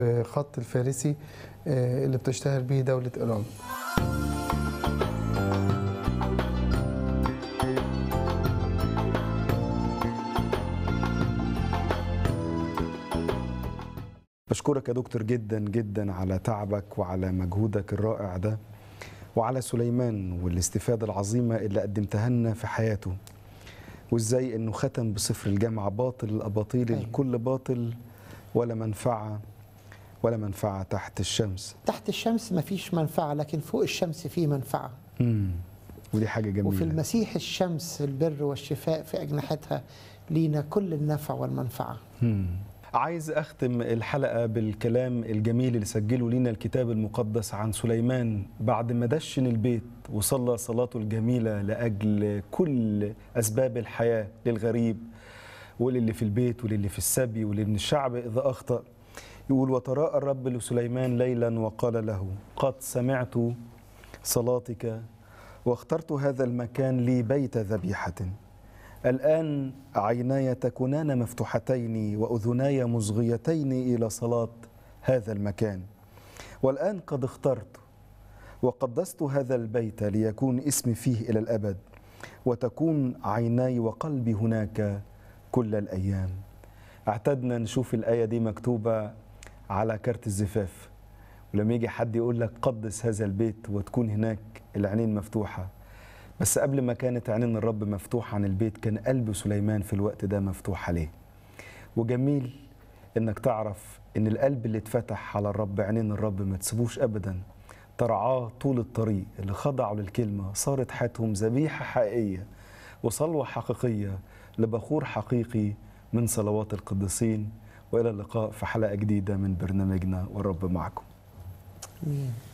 خط الفارسي آه، اللي بتشتهر به دولة إيران بشكرك يا دكتور جدا جدا على تعبك وعلى مجهودك الرائع ده وعلى سليمان والاستفادة العظيمة اللي قدمتها لنا في حياته وازاي انه ختم بصفر الجامعة باطل الأباطيل أيوة. الكل باطل ولا منفعة ولا منفعة تحت الشمس تحت الشمس ما فيش منفعة لكن فوق الشمس في منفعة مم. ودي حاجة جميلة وفي المسيح الشمس البر والشفاء في أجنحتها لينا كل النفع والمنفعة مم. عايز أختم الحلقة بالكلام الجميل اللي سجله لنا الكتاب المقدس عن سليمان بعد ما دشن البيت وصلى صلاته الجميلة لأجل كل أسباب الحياة للغريب وللي في البيت وللي في السبي ولأن الشعب إذا أخطأ يقول وتراءى الرب لسليمان ليلا وقال له قد سمعت صلاتك واخترت هذا المكان لي بيت ذبيحه الآن عيناي تكونان مفتوحتين وأذناي مصغيتين إلى صلاة هذا المكان والآن قد اخترت وقدست هذا البيت ليكون اسمي فيه إلى الأبد وتكون عيناي وقلبي هناك كل الأيام اعتدنا نشوف الآية دي مكتوبة على كارت الزفاف ولما يجي حد يقول لك قدس هذا البيت وتكون هناك العينين مفتوحة بس قبل ما كانت عينين الرب مفتوحة عن البيت كان قلب سليمان في الوقت ده مفتوح عليه وجميل انك تعرف ان القلب اللي اتفتح على الرب عينين الرب ما تسيبوش ابدا ترعاه طول الطريق اللي خضعوا للكلمة صارت حياتهم ذبيحة حقيقية وصلوة حقيقية لبخور حقيقي من صلوات القديسين وإلى اللقاء في حلقة جديدة من برنامجنا والرب معكم مين.